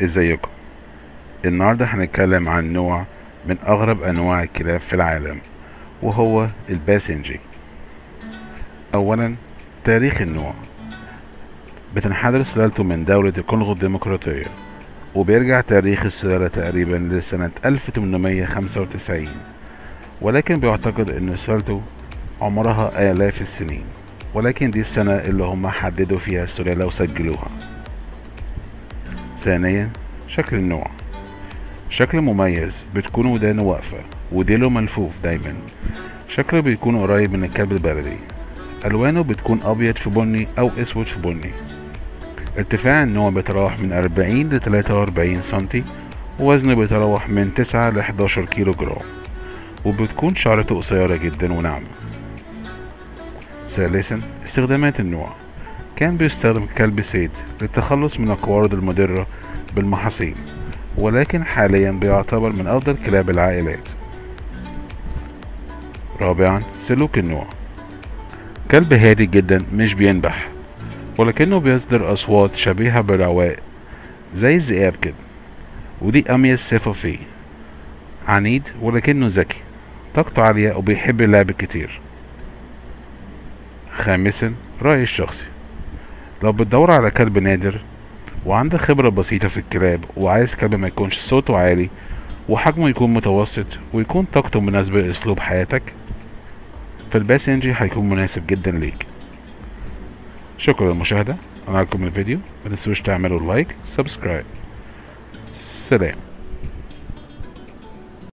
ازيكم النهاردة هنتكلم عن نوع من اغرب انواع الكلاب في العالم وهو الباسنجي اولا تاريخ النوع بتنحدر سلالته من دولة الكونغو الديمقراطية وبيرجع تاريخ السلالة تقريبا لسنة 1895 ولكن بيعتقد ان سلالته عمرها آلاف السنين ولكن دي السنة اللي هم حددوا فيها السلالة وسجلوها ثانيا شكل النوع شكل مميز بتكون ودانه واقفة وديله ملفوف دايما شكله بيكون قريب من الكلب البلدي ألوانه بتكون أبيض في بني أو أسود في بني ارتفاع النوع بيتراوح من 40 ل 43 سنتي ووزنه بيتراوح من 9 ل 11 كيلو جرام وبتكون شعرته قصيرة جدا وناعمة ثالثا استخدامات النوع كان بيستخدم كلب صيد للتخلص من القوارض المضرة بالمحاصيل ولكن حاليا بيعتبر من أفضل كلاب العائلات رابعا سلوك النوع كلب هادي جدا مش بينبح ولكنه بيصدر أصوات شبيهة بالرواق زي الذئاب كده ودي أميز صفة فيه عنيد ولكنه ذكي طاقته عالية وبيحب اللعب كتير خامسا رأيي الشخصي لو بتدور على كلب نادر وعندك خبرة بسيطة في الكلاب وعايز كلب ما يكونش صوته عالي وحجمه يكون متوسط ويكون طاقته مناسبة لأسلوب حياتك فالباسنجي هيكون مناسب جدا ليك شكرا للمشاهدة أنا عجبكم الفيديو متنسوش تعملوا لايك سبسكرايب سلام